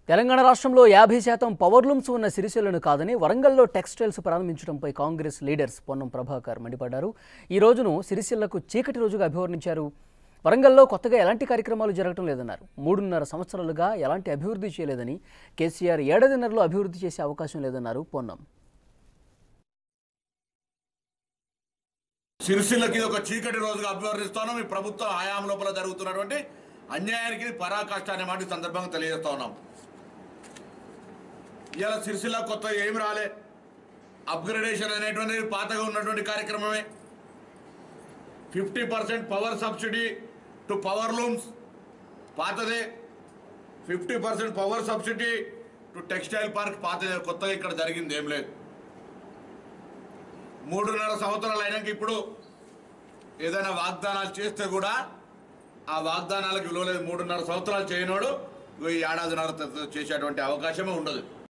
తెలంగాణ రాష్ట్రంలో యాభై శాతం పవర్ లూమ్స్ ఉన్న సిరిసిల్లను కాదని వరంగల్లో టెక్స్టైల్స్ ప్రారంభించడంపై కాంగ్రెస్ లీడర్స్ పొన్నం ప్రభాకర్ మండిపడ్డారు ఈ రోజును సిరిసిల్లకు చీకటి రోజుగా అభివర్ణించారు వరంగల్లో కొత్తగా ఎలాంటి కార్యక్రమాలు జరగటం లేదన్నారు మూడున్నర సంవత్సరాలుగా ఎలాంటి అభివృద్ధి చేయలేదని కేసీఆర్ ఏడాదిన్నరలో అభివృద్ధి చేసే అవకాశం లేదన్నారు పొన్నం సిరిసిల్లకి ఇది ఒక చీకటి రోజుగా అభివర్ణిస్తున్నాం ఈ ప్రభుత్వ హయాం లోపల జరుగుతున్నటువంటి అన్యాయానికి ఇది పరాకాష్ట అనే మాట ఈ సందర్భంగా తెలియజేస్తా ఉన్నాం ఇలా సిరిసిల్ల కొత్త ఏమి రాలే అప్గ్రేడేషన్ అనేటువంటిది పాతగా ఉన్నటువంటి కార్యక్రమమే fifty percent power subsidy to power looms పాతదే fifty percent power subsidy to textile park పాతదే కొత్తగా ఇక్కడ జరిగింది ఏం లేదు మూడున్నర సంవత్సరాలు అయినాక ఇప్పుడు ఏదైనా వాగ్దానాలు చేస్తే కూడా ఆ వాగ్దానాలకు విలువ లేదు మూడున్నర సంవత్సరాలు చేయనోడు ఇగో ఈ ఏడాదిన్నర త- చేసేటువంటి అవకాశమే ఉండదు